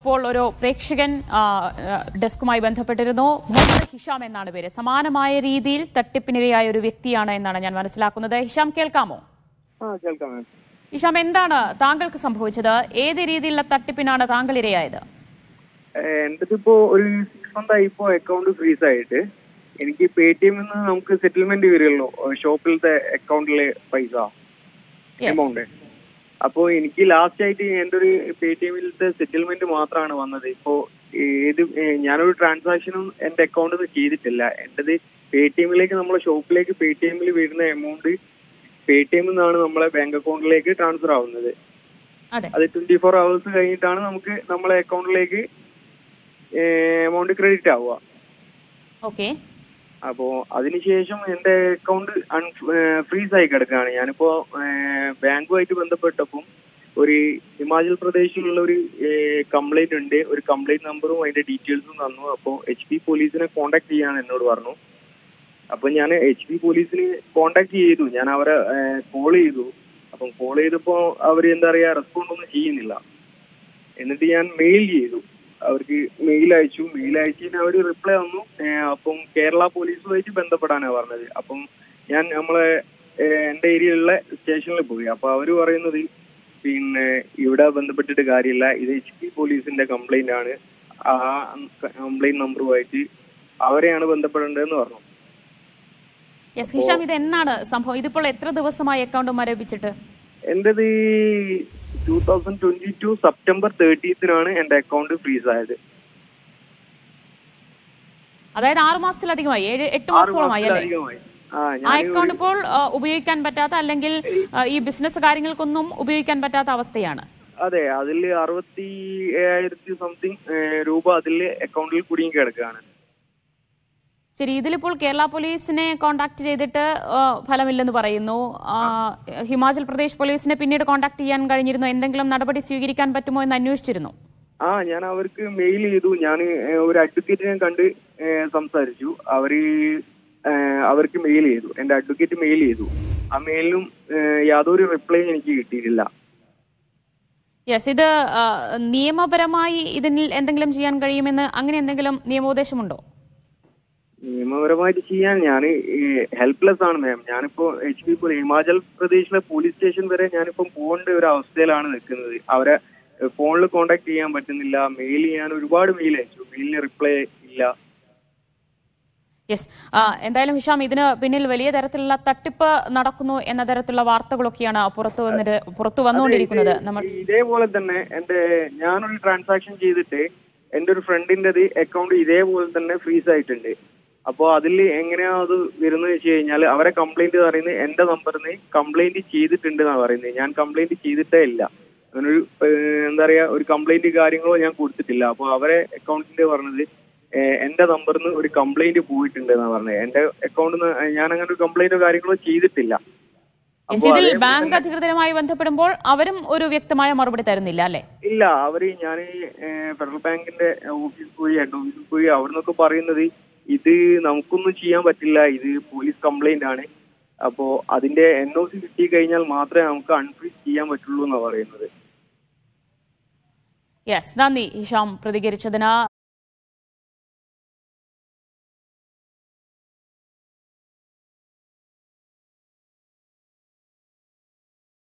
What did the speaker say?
ഇപ്പോൾ ഒരു പ്രേക്ഷകൻ ആ, ആ, ഡെസ്കുമായി ബന്ധപ്പെട്ടിരുന്നു മുഹമ്മദ് ഹിഷാം എന്നാണ് പേര് സമാനമായ രീതിയിൽ തട്ടിപ്പിനിരയായ ഒരു വ്യക്തിയാണ് എന്നാണ് ഞാൻ മനസ്സിലാക്കുന്നത് ഹിഷാം കേൾക്കാമോ ആ കേൾക്കാം മാം ഹിഷാം എന്താണ് താങ്കൾക്ക് സംഭവിച്ചത് ഏത് രീതിയിലുള്ള തട്ടിപ്പിനാണ് താങ്കൾ ഇരയായത് എൻ്റെ ഇപ്പോ ഒരു സിക്സ് മന്ത് ആയി ഇപ്പോ അക്കൗണ്ട് ഫ്രീസ് ആയിട്ട് എനിക്ക് പേ ടി എമ്മിൽ നിന്ന് നമുക്ക് സെറ്റിൽമെന്റ് വരുമല്ലോ ഷോപ്പിലത്തെ അക്കൗണ്ടിലെ പൈസ Yes. എമൗണ്ട് അപ്പോ എനിക്ക് ലാസ്റ്റ് ആയിട്ട് എൻ്റെ ഒരു പേ ടി എമ്മിലത്തെ സെറ്റിൽമെന്റ് മാത്രമാണ് വന്നത് ഇപ്പോ ഏത് ഏ, ഞാനൊരു ട്രാൻസാക്ഷനും എൻ്റെ അക്കൗണ്ടിൽ നിന്ന് ചെയ്തിട്ടില്ല എൻ്റെത് പേ ടി എമ്മിലേക്ക് നമ്മളെ ഷോപ്പിലേക്ക് പേ ടി എമ്മിൽ വരുന്ന എമൗണ്ട് പേ ടി എമ്മിൽ നിന്നാണ് നമ്മളെ ബാങ്ക് അക്കൗണ്ടിലേക്ക് ട്രാൻസ്ഫർ ആവുന്നത് അതെ അത് ട്വന്റി ഫോർ അവേഴ്സ് കഴിഞ്ഞിട്ടാണ് നമുക്ക് നമ്മളെ അക്കൗണ്ടിലേക്ക് എമൗണ്ട് ക്രെഡിറ്റ് ആവുക ഓക്കെ അപ്പോ അതിനുശേഷം എന്റെ അക്കൗണ്ട് ഫ്രീസ് ആയി കിടക്കുകയാണ് ഞാനിപ്പോ ബാങ്കുമായിട്ട് ബന്ധപ്പെട്ടപ്പം ഒരു ഹിമാചൽ പ്രദേശിലുള്ള ഒരു കംപ്ലൈന്റ് ഉണ്ട് ഒരു കംപ്ലൈന്റ് നമ്പറും അതിന്റെ ഡീറ്റെയിൽസും തന്നു അപ്പോൾ എച്ച് പി പോലീസിനെ കോണ്ടാക്ട് ചെയ്യാൻ എന്നോട് പറഞ്ഞു അപ്പൊ ഞാൻ എച്ച് പി പോലീസിന് കോണ്ടാക്ട് ചെയ്തു ഞാൻ അവരെ കോൾ ചെയ്തു അപ്പം കോൾ ചെയ്തപ്പോ അവര് എന്താ പറയാ റെസ്പോണ്ട് ഒന്നും ചെയ്യുന്നില്ല എന്നിട്ട് ഞാൻ മെയിൽ ചെയ്തു അവർക്ക് മെയിൽ അയച്ചു മെയിൽ അയച്ചതിന് അവർ റിപ്ലൈ വന്നു ഏഹ് അപ്പം കേരള പോലീസുമായിട്ട് ബന്ധപ്പെടാനാണ് പറഞ്ഞത് അപ്പം ഞാൻ നമ്മളെ ഏഹ് എന്റെ ഏരിയയിലുള്ള സ്റ്റേഷനിൽ പോയി അപ്പൊ അവര് പറയുന്നത് പിന്നെ ഇവിടെ ബന്ധപ്പെട്ടിട്ട് കാര്യമില്ല ഇത് എച്ച് പി പോലീസിന്റെ കംപ്ലൈന്റ് ആണ് ആ കംപ്ലൈന്റ് നമ്പറുമായിട്ട് അവരെയാണ് ബന്ധപ്പെടേണ്ടതെന്ന് പറഞ്ഞു യെസ് ഹിഷാം ഇത് എന്നാണ് സംഭവം ഇതിപ്പോൾ എത്ര ദിവസമായി അക്കൗണ്ട് മരവിപ്പിച്ചിട്ട് എന്റേത് two thousand twenty two September തേർട്ടീത്തിനാണ് എന്റെ അക്കൗണ്ട് ഫ്രീസ് ആയത് അതായത് ആറു മാസത്തിലധികമായി ഏഴ് എട്ട് ആറ് മാസത്തോളമായി അല്ലേ മാസത്തിലധികമായി ആ ആ ഞാൻ അക്കൗണ്ട് ഇപ്പോൾ ആ, ഉപയോഗിക്കാൻ പറ്റാത്ത അല്ലെങ്കിൽ ആ, ഈ ബിസിനസ് കാര്യങ്ങൾക്കൊന്നും ഉപയോഗിക്കാൻ പറ്റാത്ത അവസ്ഥയാണ് അതെ അതിൽ അറുപത്തി ഏഴായിരത്തി സംതിങ് രൂപ അതിൽ അക്കൗണ്ടിൽ കുടുങ്ങി കിടക്കുകയാണ് ശരി ഇതിലിപ്പോൾ കേരള പോലീസിനെ കോൺടാക്ട് ചെയ്തിട്ട് ആ, ഫലമില്ലെന്ന് പറയുന്നു ആ, ഹിമാചൽ പ്രദേശ് പോലീസിനെ പിന്നീട് കോൺടാക്ട് ചെയ്യാൻ കഴിഞ്ഞിരുന്നു എന്തെങ്കിലും നടപടി സ്വീകരിക്കാൻ പറ്റുമോ എന്ന് അന്വേഷിച്ചിരുന്നു ആ ഞാൻ അവർക്ക് മെയിൽ ചെയ്തു ഞാൻ ഒരു അഡ്വക്കേറ്റിനെ കണ്ട് ഏ, സംസാരിച്ചു അവര് ഏ, അവർക്ക് മെയിൽ ചെയ്തു എന്റെ അഡ്വക്കേറ്റ് മെയിൽ ചെയ്തു ആ മെയിലിനും ഏ, യാതൊരു റിപ്ലൈ എനിക്ക് കിട്ടിയിട്ടില്ല യെസ് ഇത് ആ, നിയമപരമായി ഇതിൽ എന്തെങ്കിലും ചെയ്യാൻ കഴിയുമെന്ന് അങ്ങനെ എന്തെങ്കിലും നിയമോപദേശമുണ്ടോ നിയമപരമായിട്ട് ചെയ്യാൻ ഞാൻ ഹെൽപ്ലെസ് ആണ് മാം ഞാനിപ്പോ എച്ച് പി പോലീസ് ഹിമാചൽ പ്രദേശിലെ പോലീസ് സ്റ്റേഷൻ വരെ ഞാനിപ്പം പോകേണ്ട ഒരു അവസ്ഥയിലാണ് നിൽക്കുന്നത് അവരെ ഫോണിൽ കോണ്ടാക്ട് ചെയ്യാൻ പറ്റുന്നില്ല മെയിൽ ചെയ്യാൻ ഒരുപാട് മെയിൽ അയച്ചു മെയിലിന് റിപ്ലൈ ഇല്ല യെസ് എന്തായാലും ഹിഷാം ഇതിന് പിന്നിൽ വലിയ തരത്തിലുള്ള തട്ടിപ്പ് നടക്കുന്നു എന്ന തരത്തിലുള്ള വാർത്തകളൊക്കെയാണ് പുറത്തു വന്നിട്ട് പുറത്തു വന്നുകൊണ്ടിരിക്കുന്നത് നമ്മൾ ഇതേപോലെ തന്നെ എന്റെ ഞാനൊരു ട്രാൻസാക്ഷൻ ചെയ്തിട്ട് എന്റെ ഒരു ഫ്രണ്ടിന്റേത് അക്കൗണ്ട് ഇതേപോലെ തന്നെ ഫ്രീസ് ആയിട്ടുണ്ട് അപ്പോൾ അതിൽ എങ്ങനെയാ അത് വരുന്നത് വെച്ച് കഴിഞ്ഞാൽ അവരെ കംപ്ലൈന്റ് പറയുന്നത് എന്റെ നമ്പറിൽ നിന്ന് കംപ്ലൈന്റ് ചെയ്തിട്ടുണ്ട് എന്നാണ് പറയുന്നത് ഞാൻ കംപ്ലൈന്റ് ചെയ്തിട്ടേ ഇല്ല അങ്ങനൊരു ഏഹ്, എന്താ പറയാ ഒരു കംപ്ലൈന്റ് കാര്യങ്ങളോ ഞാൻ കൊടുത്തിട്ടില്ല അപ്പോൾ അവരെ അക്കൗണ്ടിന്റെ പറഞ്ഞത് ഏഹ്, എന്റെ നമ്പറിൽ നിന്ന് ഒരു കംപ്ലൈന്റ് പോയിട്ടുണ്ട് എന്നാണ് പറഞ്ഞത് എന്റെ അക്കൗണ്ടിൽ നിന്ന് ഞാൻ അങ്ങനെ ഒരു കംപ്ലൈന്റോ കാര്യങ്ങളോ ചെയ്തിട്ടില്ല യെസ് അപ്പോ ഇതിൽ അതേപോലെ ബാങ്ക് അധികൃതരുമായി ബന്ധപ്പെടുമ്പോൾ അവരും ഒരു വ്യക്തമായ മറുപടി തരുന്നില്ല അല്ലേ ഇല്ല അവര് ഞാൻ ഫെഡറൽ ബാങ്കിന്റെ ഓഫീസിൽ പോയി ഹെഡ് ഓഫീസിൽ പോയി അവിടെ നിന്നൊക്കെ പറയുന്നത് ഇത് നമുക്കൊന്നും ചെയ്യാൻ പറ്റില്ല ഇത് പോലീസ് കംപ്ലൈന്റ് ആണ് അപ്പോ അതിന്റെ എൻ ഒ സി കിട്ടി കഴിഞ്ഞാൽ മാത്രമേ നമുക്ക് അൺഫ്രീസ് ചെയ്യാൻ പറ്റുള്ളൂ എന്നാണ് പറയുന്നത് യെസ് നന്ദി ഹിഷാം പ്രതികരിച്ചതിന്